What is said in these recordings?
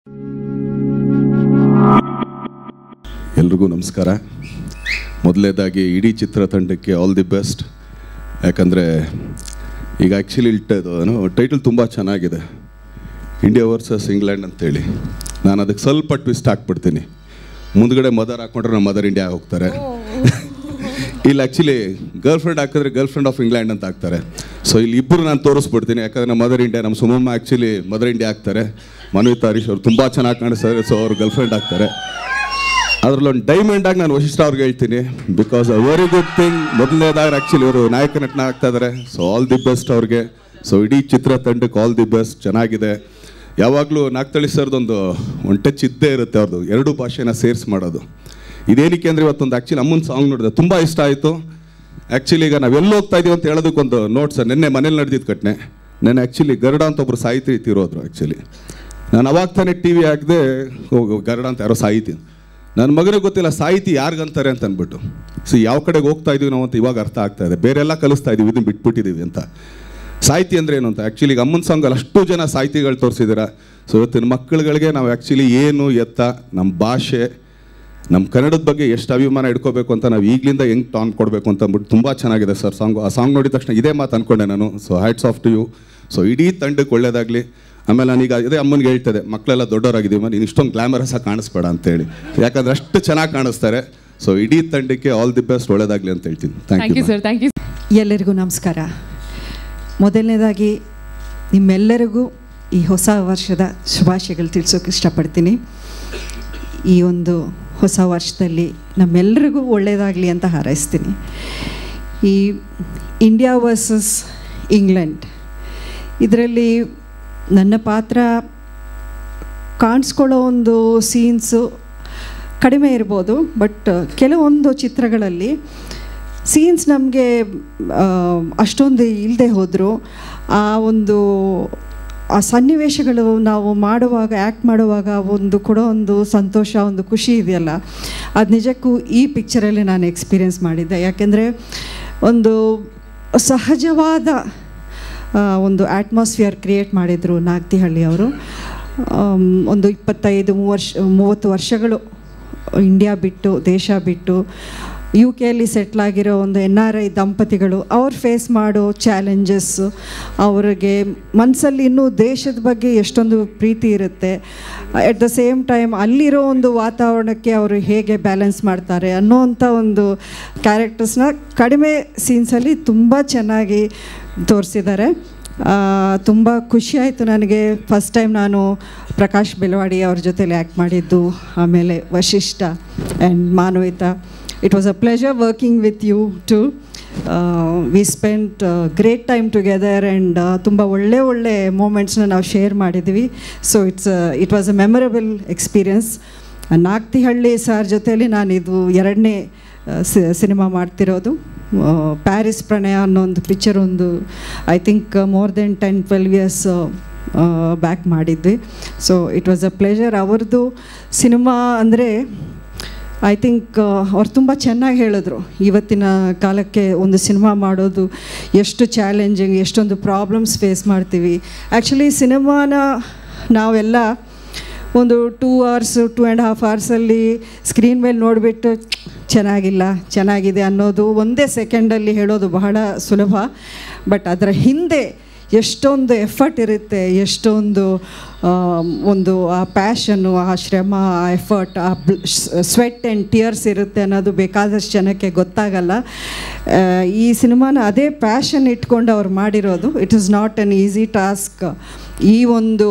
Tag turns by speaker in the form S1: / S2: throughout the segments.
S1: ಎಲ್ರಿಗೂ ನಮಸ್ಕಾರ ಮೊದಲನೇದಾಗಿ ಇಡೀ ಚಿತ್ರತಂಡಕ್ಕೆ ಆಲ್ ದಿ ಬೆಸ್ಟ್ ಯಾಕಂದರೆ ಈಗ ಆ್ಯಕ್ಚುಲಿ ಇಲ್ಟದು ಟೈಟಲ್ ತುಂಬ ಚೆನ್ನಾಗಿದೆ ಇಂಡಿಯಾ ವರ್ಸಸ್ ಇಂಗ್ಲೆಂಡ್ ಅಂತೇಳಿ ನಾನು ಅದಕ್ಕೆ ಸ್ವಲ್ಪ ಟ್ವಿಸ್ಟ್ ಹಾಕ್ಬಿಡ್ತೀನಿ ಮುಂದ್ಗಡೆ ಮದರ್ ಹಾಕ್ಕೊಂಡ್ರೆ ನಮ್ಮ ಮದರ್ ಇಂಡಿಯಾ ಹೋಗ್ತಾರೆ ಇಲ್ಲಿ ಆ್ಯಕ್ಚುಲಿ ಗರ್ಲ್ ಫ್ರೆಂಡ್ ಹಾಕಿದ್ರೆ ಗರ್ಲ್ ಫ್ರೆಂಡ್ ಆಫ್ ಇಂಗ್ಲೆಂಡ್ ಅಂತ ಹಾಕ್ತಾರೆ ಸೊ ಇಲ್ಲಿ ಇಬ್ಬರು ನಾನು ತೋರಿಸ್ಬಿಡ್ತೀನಿ ಯಾಕಂದರೆ ನಮ್ಮ ಮದರ್ ಇಂಡಿಯಾ ನಮ್ಮ ಸುಮಮ್ಮ ಆ್ಯಕ್ಚುಲಿ ಮದರ್ ಇಂಡಿಯಾ ಹಾಕ್ತಾರೆ ಮನ್ವಿತ್ ಹರೀಶ್ ಅವ್ರು ತುಂಬ ಚೆನ್ನಾಗಿ ಕಾಣಿಸ್ತಾರೆ ಸೊ ಅವ್ರು ಗರ್ಲ್ ಫ್ರೆಂಡ್ ಆಗ್ತಾರೆ ಅದರಲ್ಲಿ ಒಂದು ಡೈಮಂಡ್ ಆಗಿ ನಾನು ವಶಿಷ್ಠ ಅವ್ರಿಗೆ ಹೇಳ್ತೀನಿ because uh very good thing ಮೊದಲನೇದಾಗಿ ಆ್ಯಕ್ಚುಲಿ ಇವರು ನಾಯಕ ನಟನ ಆಗ್ತಾ ಇದ್ದಾರೆ ಸೊ ಆಲ್ ದಿ ಬೆಸ್ಟ್ ಅವ್ರಿಗೆ ಸೊ ಇಡೀ ಚಿತ್ರತಂಡಕ್ಕೆ ಆಲ್ ದಿ ಬೆಸ್ಟ್ ಚೆನ್ನಾಗಿದೆ ಯಾವಾಗಲೂ ನಾಗ್ತಳಿ ಸರ್ದೊಂದು ಒಂದು ಟಚ್ ಇದ್ದೇ ಇರುತ್ತೆ ಅವ್ರದ್ದು ಎರಡು ಭಾಷೆನ ಸೇರಿಸಿ ಮಾಡೋದು ಇದೇನಕ್ಕೆ ಅಂದರೆ ಇವತ್ತೊಂದು ಆ್ಯಕ್ಚುಲಿ ಅಮ್ಮನ ಸಾಂಗ್ ನೋಡಿದೆ ತುಂಬ ಇಷ್ಟ ಆಯಿತು ಆ್ಯಕ್ಚುಲಿ ಈಗ ನಾವು ಎಲ್ಲಿ ಹೋಗ್ತಾ ಇದೀವಿ ಅಂತ ಹೇಳೋದಕ್ಕೊಂದು ನೋಟ್ಸ್ ನಿನ್ನೆ ಮನೇಲಿ ನಡೆದಿದ್ದು ಕಟ್ನೆ ನಾನು ಆ್ಯಕ್ಚುಲಿ ಗರುಡ ಅಂತ ಒಬ್ರು ಸಾಹಿತಿ ತೀರೋದ್ರು ಆ್ಯಕ್ಚುಲಿ ನಾನು ಅವಾಗ ತಾನೇ ಟಿ ವಿ ಹಾಕಿದೆ ಗರುಡ ಅಂತ ಯಾರೋ ಸಾಹಿತಿ ನನ್ನ ಮಗನಿಗೆ ಗೊತ್ತಿಲ್ಲ ಸಾಹಿತಿ ಯಾರಿಗಂತಾರೆ ಅಂತ ಅಂದ್ಬಿಟ್ಟು ಸೊ ಯಾವ ಕಡೆಗೆ ಹೋಗ್ತಾ ಇದೀವಿ ನಾವು ಅಂತ ಇವಾಗ ಅರ್ಥ ಆಗ್ತಾ ಇದೆ ಬೇರೆಲ್ಲ ಕಲಿಸ್ತಾ ಇದೀವಿ ಇದನ್ನ ಬಿಟ್ಬಿಟ್ಟಿದ್ದೀವಿ ಅಂತ ಸಾಹಿತಿ ಅಂದರೆ ಏನು ಅಂತ ಆ್ಯಕ್ಚುಲಿ ಈಗ ಅಮ್ಮನ ಸಾಂಗಲ್ಲಿ ಅಷ್ಟು ಜನ ಸಾಹಿತಿಗಳು ತೋರಿಸಿದ್ದೀರ ಸೊ ಇವತ್ತಿನ ಮಕ್ಕಳುಗಳಿಗೆ ನಾವು ಆ್ಯಕ್ಚುಲಿ ಏನು ಎತ್ತ ನಮ್ಮ ಭಾಷೆ ನಮ್ಮ ಕನ್ನಡದ ಬಗ್ಗೆ ಎಷ್ಟು ಅಭಿಮಾನ ಇಟ್ಕೋಬೇಕು ಅಂತ ನಾವು ಈಗಲಿಂದ ಹೆಂಗೆ ಟಾನ್ ಕೊಡಬೇಕು ಅಂತ ಅಂದ್ಬಿಟ್ಟು ತುಂಬ ಚೆನ್ನಾಗಿದೆ ಸರ್ ಸಾಂಗ್ ಆ ಸಾಂಗ್ ನೋಡಿದ ತಕ್ಷಣ ಇದೇ ಮಾತು ಅಂದ್ಕೊಂಡೆ ನಾನು so hats off to you so ಇಡೀ ತಂಡಕ್ಕೆ ಒಳ್ಳೇದಾಗಲಿ ಆಮೇಲೆ ನಾನೀಗ ಇದೇ ಅಮ್ಮನಿಗೆ ಹೇಳ್ತದೆ ಮಕ್ಕಳೆಲ್ಲ ದೊಡ್ಡವರಾಗಿದ್ದೀವಿ ನೀನು ಇಷ್ಟೊಂದು ಗ್ಲಾಮರಸ್ ಆಗಿ ಕಾಣಿಸ್ಬೇಡ ಅಂತೇಳಿ ಯಾಕಂದ್ರೆ ಅಷ್ಟು ಚೆನ್ನಾಗಿ ಕಾಣಿಸ್ತಾರೆ ಸೊ ಇಡೀ ತಂಡಕ್ಕೆ ಆಲ್ ದಿ ಬೆಸ್ಟ್ ಒಳ್ಳೇದಾಗಲಿ ಅಂತ ಹೇಳ್ತೀನಿ thank
S2: thank you
S1: you
S2: sir thank you
S3: ಎಲ್ಲರಿಗೂ ನಮಸ್ಕಾರ ಮೊದಲನೇದಾಗಿ ನಿಮ್ಮೆಲ್ಲರಿಗೂ ಈ ಹೊಸ ವರ್ಷದ ಶುಭಾಶಯಗಳು ತಿಳಿಸೋಕೆ ಇಷ್ಟಪಡ್ತೀನಿ ಈ ಒಂದು ಹೊಸ ವರ್ಷದಲ್ಲಿ ನಮ್ಮೆಲ್ಲರಿಗೂ ಒಳ್ಳೆಯದಾಗಲಿ ಅಂತ ಹಾರೈಸ್ತೀನಿ ಈ ಇಂಡಿಯಾ ವರ್ಸಸ್ ಇಂಗ್ಲೆಂಡ್ ಇದರಲ್ಲಿ ನನ್ನ ಪಾತ್ರ ಕಾಣಿಸ್ಕೊಳ್ಳೋ ಒಂದು ಸೀನ್ಸು ಕಡಿಮೆ ಇರ್ಬೋದು ಬಟ್ ಕೆಲವೊಂದು ಚಿತ್ರಗಳಲ್ಲಿ ಸೀನ್ಸ್ ನಮಗೆ ಅಷ್ಟೊಂದು ಇಲ್ಲದೆ ಹೋದರೂ ಆ ಒಂದು ಆ ಸನ್ನಿವೇಶಗಳು ನಾವು ಮಾಡುವಾಗ ಆ್ಯಕ್ಟ್ ಮಾಡುವಾಗ ಒಂದು ಕೊಡೋ ಒಂದು ಸಂತೋಷ ಒಂದು ಖುಷಿ ಇದೆಯಲ್ಲ ಅದು ನಿಜಕ್ಕೂ ಈ ಪಿಕ್ಚರಲ್ಲಿ ನಾನು ಎಕ್ಸ್ಪೀರಿಯೆನ್ಸ್ ಮಾಡಿದ್ದೆ ಯಾಕೆಂದರೆ ಒಂದು ಸಹಜವಾದ ಆ, ಒಂದು ಆಟ್ಮಾಸ್ಫಿಯರ್ ಕ್ರಿಯೇಟ್ ಮಾಡಿದರು ನಾಗ್ತಿಹಳ್ಳಿ ಅವರು ಆಮ್, ಒಂದು ಇಪ್ಪತ್ತೈದು ಮೂವರ್ಷ ಮೂವತ್ತು ವರ್ಷಗಳು ಇಂಡಿಯಾ ಬಿಟ್ಟು ದೇಶ ಬಿಟ್ಟು ಯು ಕೆಯಲ್ಲಿ ಸೆಟ್ಲಾಗಿರೋ ಒಂದು ಎನ್ ಆರ್ ಐ ದಂಪತಿಗಳು ಅವ್ರು ಫೇಸ್ ಮಾಡೋ ಚಾಲೆಂಜಸ್ ಅವ್ರಿಗೆ ಮನಸ್ಸಲ್ಲಿ ಇನ್ನೂ ದೇಶದ ಬಗ್ಗೆ ಎಷ್ಟೊಂದು ಪ್ರೀತಿ ಇರುತ್ತೆ ಎಟ್ ದ ಸೇಮ್ ಟೈಮ್ ಅಲ್ಲಿರೋ ಒಂದು ವಾತಾವರಣಕ್ಕೆ ಅವರು ಹೇಗೆ ಬ್ಯಾಲೆನ್ಸ್ ಮಾಡ್ತಾರೆ ಅನ್ನೋವಂಥ ಒಂದು ಕ್ಯಾರೆಕ್ಟರ್ಸ್ನ ಕಡಿಮೆ ಸೀನ್ಸಲ್ಲಿ ತುಂಬ ಚೆನ್ನಾಗಿ ತೋರಿಸಿದ್ದಾರೆ ತುಂಬ ಖುಷಿ ಆಯಿತು ನನಗೆ ಫಸ್ಟ್ ಟೈಮ್ ನಾನು ಪ್ರಕಾಶ್ ಬೆಳವಾಡಿ ಅವ್ರ ಜೊತೆಲಿ ಆ್ಯಕ್ಟ್ ಮಾಡಿದ್ದು ಆಮೇಲೆ Vasishta and Manvitha it was a pleasure working with you too we spent great time together and ತುಂಬ ಒಳ್ಳೆ ಒಳ್ಳೆ ಮೂಮೆಂಟ್ಸ್ನ ನಾವು ಶೇರ್ ಮಾಡಿದ್ವಿ so it's it was a memorable experience Nagathihalli sir ಜೊತೆಯಲ್ಲಿ ನಾನು ಇದು ಎರಡನೇ ಸಿನಿಮಾ ಮಾಡ್ತಿರೋದು ಆ, ಪ್ಯಾರಿಸ್ ಪ್ರಣಯ ಅನ್ನೋ ಒಂದು ಪಿಕ್ಚರ್ ಒಂದು I think more than ten twelve years back ಮಾಡಿದ್ವಿ so it was a pleasure ಅವ್ರದ್ದು ಸಿನಿಮಾ ಅಂದರೆ ಐ ಥಿಂಕ್ ಅವ್ರು ತುಂಬ ಚೆನ್ನಾಗಿ ಹೇಳಿದ್ರು ಇವತ್ತಿನ ಕಾಲಕ್ಕೆ ಒಂದು ಸಿನಿಮಾ ಮಾಡೋದು ಎಷ್ಟು ಚಾಲೆಂಜಿಂಗ್ ಎಷ್ಟೊಂದು ಪ್ರಾಬ್ಲಮ್ಸ್ ಫೇಸ್ ಮಾಡ್ತೀವಿ ಆ್ಯಕ್ಚುಲಿ ಸಿನಿಮಾನ ನಾವೆಲ್ಲ ಒಂದು two hours two and half ಅವರ್ಸಲ್ಲಿ ಸ್ಕ್ರೀನ್ ಮೇಲೆ ನೋಡಿಬಿಟ್ಟು ಚೆನ್ನಾಗಿಲ್ಲ ಚೆನ್ನಾಗಿದೆ ಅನ್ನೋದು ಒಂದೇ ಸೆಕೆಂಡಲ್ಲಿ ಹೇಳೋದು ಬಹಳ ಸುಲಭ ಬಟ್ ಅದರ ಹಿಂದೆ ಎಷ್ಟೊಂದು ಎಫರ್ಟ್ ಇರುತ್ತೆ ಎಷ್ಟೊಂದು ಆ, ಒಂದು ಆ ಪ್ಯಾಷನ್ನು ಆ ಶ್ರಮ ಆ ಎಫರ್ಟ್ ಆ ಸ್ವೆಟ್ ಆ್ಯಂಡ್ ಟಿಯರ್ಸ್ ಇರುತ್ತೆ ಅನ್ನೋದು ಬೇಕಾದಷ್ಟು ಜನಕ್ಕೆ ಗೊತ್ತಾಗಲ್ಲ ಆ, ಈ ಸಿನಿಮಾನ ಅದೇ ಪ್ಯಾಷನ್ ಇಟ್ಕೊಂಡು ಅವ್ರು ಮಾಡಿರೋದು it is not an easy task ಈ ಒಂದು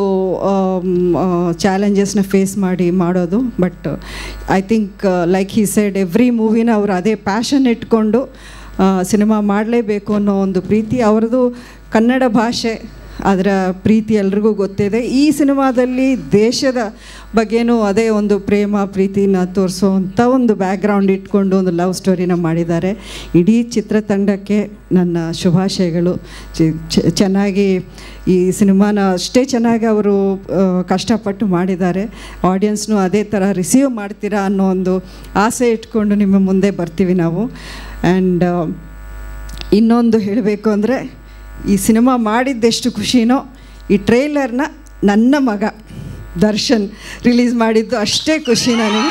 S3: ಚಾಲೆಂಜಸ್ನ ಫೇಸ್ ಮಾಡಿ ಮಾಡೋದು but I think like he said every ಮೂವಿನ ಅವರು ಅದೇ ಪ್ಯಾಷನ್ ಇಟ್ಕೊಂಡು ಸಿನಿಮಾ ಮಾಡಲೇಬೇಕು ಅನ್ನೋ ಒಂದು ಪ್ರೀತಿ ಅವ್ರದ್ದು ಕನ್ನಡ ಭಾಷೆ ಅದರ ಪ್ರೀತಿ ಎಲ್ರಿಗೂ ಗೊತ್ತಿದೆ ಈ ಸಿನಿಮಾದಲ್ಲಿ ದೇಶದ ಬಗ್ಗೆನೂ ಅದೇ ಒಂದು ಪ್ರೇಮ ಪ್ರೀತಿನ ತೋರಿಸೋವಂಥ ಒಂದು ಬ್ಯಾಕ್ಗ್ರೌಂಡ್ ಇಟ್ಕೊಂಡು ಒಂದು ಲವ್ ಸ್ಟೋರಿನ ಮಾಡಿದ್ದಾರೆ ಇಡೀ ಚಿತ್ರತಂಡಕ್ಕೆ ನನ್ನ ಶುಭಾಶಯಗಳು ಚೆ- ಚೆ- ಚೆನ್ನಾಗಿ ಈ ಸಿನಿಮಾನ ಅಷ್ಟೇ ಚೆನ್ನಾಗಿ ಅವರು ಆ, ಕಷ್ಟಪಟ್ಟು ಮಾಡಿದ್ದಾರೆ ಆಡಿಯನ್ಸ್ನು ಅದೇ ಥರ ರಿಸೀವ್ ಮಾಡ್ತೀರಾ ಅನ್ನೋ ಒಂದು ಆಸೆ ಇಟ್ಕೊಂಡು ನಿಮ್ಮ ಮುಂದೆ ಬರ್ತೀವಿ ನಾವು ಆ್ಯಂಡ್ ಇನ್ನೊಂದು ಹೇಳಬೇಕು ಅಂದರೆ ಈ ಸಿನಿಮಾ ಮಾಡಿದ್ದೆಷ್ಟು ಖುಷಿನೋ ಈ ಟ್ರೇಲರ್ನ ನನ್ನ ಮಗ ದರ್ಶನ್ ರಿಲೀಸ್ ಮಾಡಿದ್ದು ಅಷ್ಟೇ ಖುಷಿ ನನಗೆ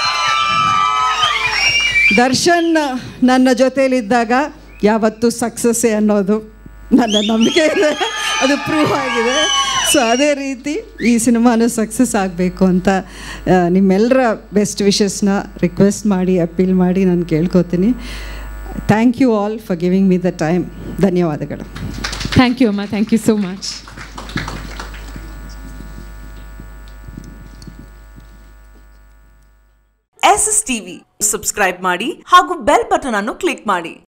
S3: ದರ್ಶನ್ ನನ್ನ ಜೊತೆಯಲ್ಲಿದ್ದಾಗ ಯಾವತ್ತೂ ಸಕ್ಸಸ್ಸೇ ಅನ್ನೋದು ನನ್ನ ನಂಬಿಕೆ ಇದೆ ಅದು ಪ್ರೂವ್ ಆಗಿದೆ ಸೊ ಅದೇ ರೀತಿ ಈ ಸಿನಿಮಾನು ಸಕ್ಸಸ್ ಆಗಬೇಕು ಅಂತ ಆ, ನಿಮ್ಮೆಲ್ಲರ ಬೆಸ್ಟ್ ವಿಶಸ್ನ ರಿಕ್ವೆಸ್ಟ್ ಮಾಡಿ ಅಪೀಲ್ ಮಾಡಿ ನಾನು ಕೇಳ್ಕೊತೀನಿ thank you all for giving me the time ಧನ್ಯವಾದಗಳು
S2: ಥ್ಯಾಂಕ್ ಯು ಅಮ್ಮ thank you so much
S4: S S TV subscribe ಮಾಡಿ ಹಾಗೂ ಬೆಲ್ ಬಟನ್ ಅನ್ನು ಕ್ಲಿಕ್ ಮಾಡಿ